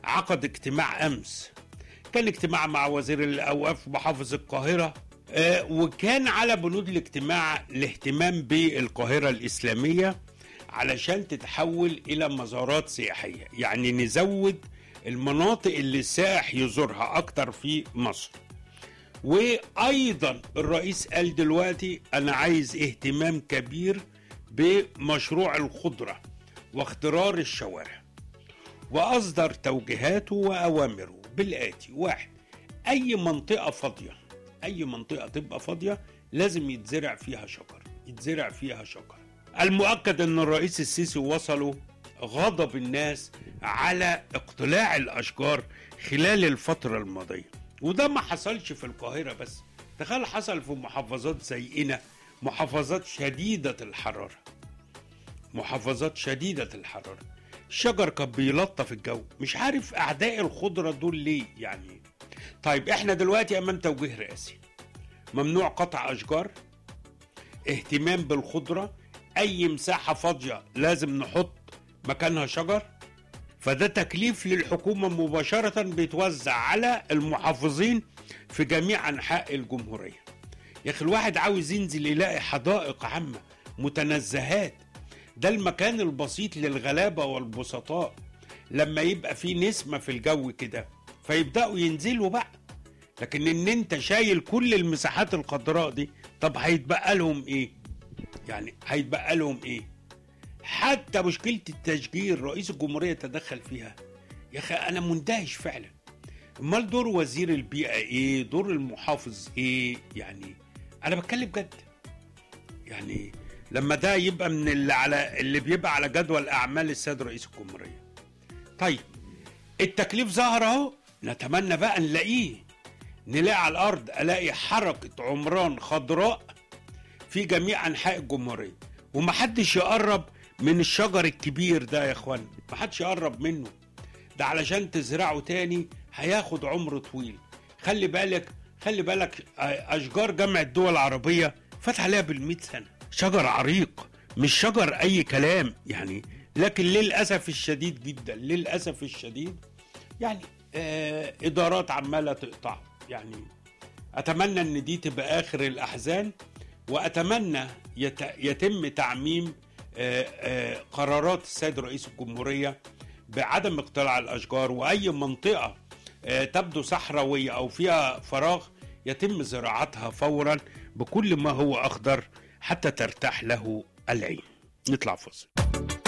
عقد اجتماع امس كان اجتماع مع وزير الاوقاف محافظ القاهره آه، وكان على بنود الاجتماع الاهتمام بالقاهره الاسلاميه علشان تتحول الى مزارات سياحيه يعني نزود المناطق اللي السائح يزورها اكتر في مصر وايضا الرئيس قال دلوقتي انا عايز اهتمام كبير بمشروع الخضره واخترار الشوارع واصدر توجيهاته واوامره بالاتي واحد اي منطقه فاضيه اي منطقه تبقى فاضيه لازم يتزرع فيها شجر يتزرع فيها شجر المؤكد ان الرئيس السيسي وصلوا غضب الناس على اقتلاع الاشجار خلال الفتره الماضيه وده ما حصلش في القاهره بس تخيل حصل في محافظات زينا محافظات شديده الحراره محافظات شديده الحراره الشجر كان بيلطف الجو مش عارف اعداء الخضره دول ليه يعني طيب احنا دلوقتي امام توجيه رئاسي ممنوع قطع اشجار اهتمام بالخضره اي مساحه فاضيه لازم نحط مكانها شجر فده تكليف للحكومه مباشره بيتوزع على المحافظين في جميع انحاء الجمهوريه يا اخي الواحد عاوز ينزل يلاقي حدائق عامه متنزهات ده المكان البسيط للغلابه والبسطاء لما يبقى في نسمه في الجو كده فيبداوا ينزلوا بقى لكن ان انت شايل كل المساحات الخضراء دي طب هيتبقى لهم ايه يعني هيتبقى لهم ايه حتى مشكله التشجير رئيس الجمهوريه تدخل فيها يا اخي انا مندهش فعلا امال دور وزير البيئه ايه دور المحافظ ايه يعني انا بتكلم جد يعني لما ده يبقى من اللي على اللي بيبقى على جدول اعمال السيد رئيس الجمهوريه طيب التكليف ظهر اهو نتمنى بقى نلاقيه نلاقي على الارض الاقي حركه عمران خضراء في جميع انحاء الجمهوريه ومحدش يقرب من الشجر الكبير ده يا اخوان محدش يقرب منه ده علشان تزرعه تاني هياخد عمر طويل خلي بالك خلي بالك اشجار جامعه الدول العربيه فات عليها بالمئة سنه شجر عريق مش شجر اي كلام يعني لكن للاسف الشديد جدا للاسف الشديد يعني آه ادارات عماله تقطع يعني اتمنى ان دي تبقى اخر الاحزان واتمنى يت يتم تعميم آه آه قرارات السيد رئيس الجمهوريه بعدم اقتلاع الاشجار واي منطقه آه تبدو صحراويه او فيها فراغ يتم زراعتها فورا بكل ما هو اخضر حتى ترتاح له العين نطلع فاصل